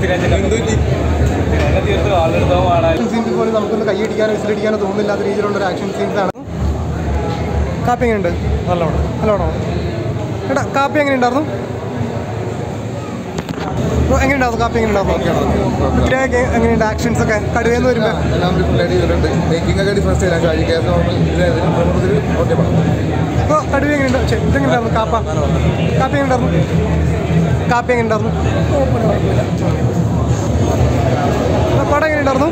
തീർത്ത് ആളെടുത്തോ ആളായി action scenes പോലും നമുക്കൊന്ന് കൈയടിക്കാനോ വിസിലടിക്കാനോ തോന്നുന്നില്ലാത്ത രീതിയിലുള്ള ഒരു ആക്ഷൻ സീൻസ് ആണ് കാപ്പി എങ്ങനെയുണ്ട് നല്ലോണം നല്ലോണോ എടാ കാപ്പി എങ്ങനെ ഉണ്ടായിരുന്നു ബ്രോ എങ്ങനെയുണ്ടായിരുന്നു കാപ്പി എങ്ങനെ ഉണ്ടായിരുന്നു പൃഥ്വിരാജ് എങ്ങനെയുണ്ട് ആക്ഷൻസ് ഒക്കെ കടുവേന്ന് വരുമ്പോൾ എല്ലാം ഒരു ഫുൾ അടിപൊളിയുണ്ട് മേക്കിംഗ് ഒക്കെ ഡിഫറൻസ് ചെയ്താൽ കഴിക്കാൻ നോർമൽ ഇതിൽ ഓക്കെ പടം ഇപ്പോൾ കടുവ എങ്ങനെയുണ്ട് പക്ഷേ ഇതെങ്ങനെയുണ്ടായിരുന്നു കാപ്പ കാപ്പി എങ്ങനെ ഉണ്ടായിരുന്നു കാപ്പി എങ്ങനെ ഉണ്ടായിരുന്നു അപ്പോൾ പടം എങ്ങനെ ഉണ്ടായിരുന്നു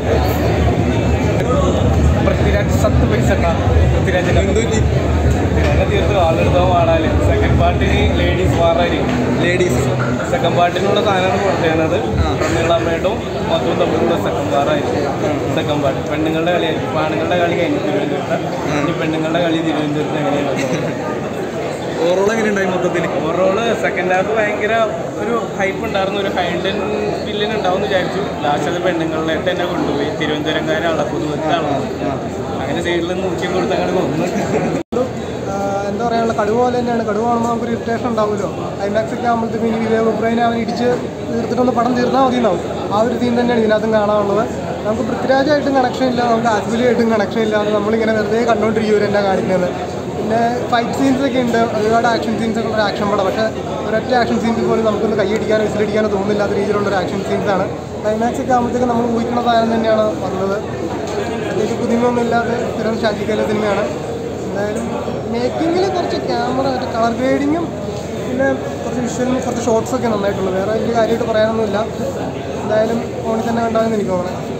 പൃഥ്വിരാജ് സത്ത് പൈസ പൃഥ്വിരാജ് പൃഥ്വിരാജ് തീർത്ത് ആളെടുത്തോ ആളാല് സെക്കൻഡ് പാർട്ടിന് ലേഡീസ് വാറായി ലേഡീസ് സെക്കൻഡ് പാർട്ടിനുള്ള സാധനമാണ് കൊടുത്തേണത് പ്രമീളമ്മേട്ടും മധുവും തമ്മിലുള്ള സെക്കൻഡ് വാറായിരിക്കും സെക്കൻഡ് പാർട്ടി പെണ്ണുങ്ങളുടെ കളിയായിരിക്കും ഇപ്പൊ ആണുങ്ങളുടെ കളി കഴിഞ്ഞു തിരുവനന്തപുരത്ത് ഇനി പെണ്ണുങ്ങളുടെ കളി തിരുവനന്തപുരത്ത് എങ്ങനെയാണ് ഓവറോൾ എങ്ങനെയുണ്ടായി മൊത്തത്തിൽ ഓവറോള് സെക്കൻഡ് ഹാഫ് ഭയങ്കര ഒരു ഹൈപ്പ് ഉണ്ടായിരുന്നു ഒരു ഹൈഡൻ വില്ലൻ ഉണ്ടാവും എന്ന് വിചാരിച്ചു ലാസ്റ്റ് അത് പെണ്ണുങ്ങളിലായിട്ട് തന്നെ കൊണ്ടുപോയി തിരുവനന്തപുരംകാരാണ് പുതുവത്താണ് അങ്ങനെ സൈഡിൽ നിന്ന് മുഖ്യം കൊടുത്തങ്ങനെ തോന്നുന്നു എന്താ പറയാനുള്ള കടുവ പോലെ തന്നെയാണ് കടുവ കാണുമ്പോൾ നമുക്കൊരു ഇറിറ്റേഷൻ ഉണ്ടാവുമല്ലോ ക്ലൈമാക്സ് ഒക്കെ ആകുമ്പോഴത്തേക്കും ഇനി വിവേക് ഉബ്രൈനെ അവൻ ഇടിച്ച് തീർത്തിട്ടൊന്ന് പടം തീർന്നാൽ മതി എന്നാവും ആ ഒരു സീൻ തന്നെയാണ് ഇതിനകത്തും കാണാനുള്ളത് നമുക്ക് പൃഥ്വിരാജായിട്ടും കണക്ഷൻ ഇല്ല നമുക്ക് ആസ്ബുലിയായിട്ടും കണക്ഷൻ ഇല്ലാതെ നമ്മളിങ്ങനെ വെറുതെ കണ്ടുകൊണ്ടിരിക്കും എന്നെ കാണിക്കുന്നത് പിന്നെ ഫൈറ്റ് സീൻസ് ഒക്കെ ഉണ്ട് ഒരുപാട് ആക്ഷൻ സീൻസ് ഒക്കെ ഒരു ആക്ഷൻ പടം പക്ഷേ ഒരൊറ്റ ആക്ഷൻ സീൻസ് പോലും നമുക്കൊന്ന് കൈയടിക്കാനോ വിസിലടിക്കാനോ തോന്നുന്നില്ലാത്ത രീതിയിലുള്ള ഒരു ആക്ഷൻ സീൻസ് ആണ് ക്ലൈമാക്സ് ഒക്കെ ആകുമ്പോഴത്തേക്കും നമ്മൾ ഊഹിക്കുന്ന സാധനം തന്നെയാണ് വന്നത് പ്രത്യേകിച്ച് പുതുമയൊന്നും ഇല്ലാതെ സ്ഥിരം ശാന്തിക്കല സിനിമയാണ് എന്തായാലും മേക്കിങ്ങിൽ കുറച്ച് ക്യാമറ മറ്റേ കളർ ഗ്രേഡിങ്ങും പിന്നെ കുറച്ച് വിഷ്വലും കുറച്ച് ഷോർട്സ് ഒക്കെ നന്നായിട്ടുള്ളൂ വേറെ വലിയ കാര്യമായിട്ട് പറയാനൊന്നുമില്ല എന്തായാലും ഫോണിൽ തന്നെ ഉണ്ടാകുമെന്ന് എനിക്ക് തോന്നുന്നത്